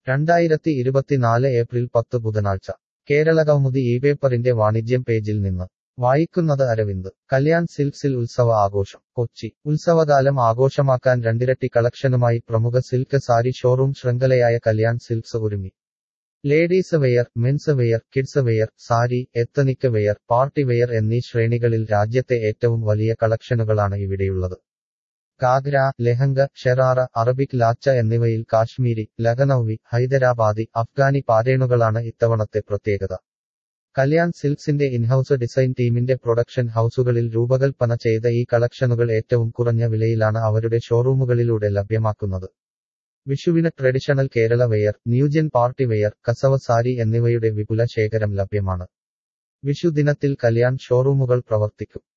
രണ്ടായിരത്തി ഇരുപത്തിനാല് ഏപ്രിൽ പത്ത് ബുധനാഴ്ച കേരളകൗമുദി ഈ പേപ്പറിന്റെ വാണിജ്യം പേജിൽ നിന്ന് വായിക്കുന്നത് അരവിന്ദ് കല്യാൺ സിൽക്സിൽ ഉത്സവ ആഘോഷം കൊച്ചി ഉത്സവകാലം ആഘോഷമാക്കാൻ രണ്ടിരട്ടി കളക്ഷനുമായി പ്രമുഖ സിൽക്ക് സാരി ഷോറൂം ശൃംഖലയായ കല്യാൺ സിൽക്സ് ഒരുങ്ങി ladies wear men's wear kids wear sari ethnic wear party wear എന്നീ ശ്രേണികളിൽ രാജ്യത്തെ ഏറ്റവും വലിയ കളക്ഷനുകളാണ് ഇവിടെയുള്ളത് കാഗ്ര ലെഹങ്ക ഷെറാറ അറബിക് ലാച്ച എന്നിവയിൽ കാശ്മീരി ലഖനൌവി ഹൈദരാബാദി അഫ്ഗാനി പാരേണുകളാണ് ഇത്തവണത്തെ പ്രത്യേകത കല്യാൺ സിൽക്സിന്റെ ഇൻഹൌസ് ഡിസൈൻ ടീമിന്റെ പ്രൊഡക്ഷൻ ഹൌസുകളിൽ രൂപകൽപ്പന ചെയ്ത ഈ കളക്ഷനുകൾ ഏറ്റവും കുറഞ്ഞ വിലയിലാണ് അവരുടെ ഷോറൂമുകളിലൂടെ ലഭ്യമാക്കുന്നത് വിഷുവിന് traditional Kerala wear new gen party wear kasavu sari എന്നിവയുടെ വിപുല ശേഖരം ലഭ്യമാണ് വിഷു ദിനത്തിൽ കല്യാൺ ഷോറൂമുകൾ പ്രവർത്തിക്കും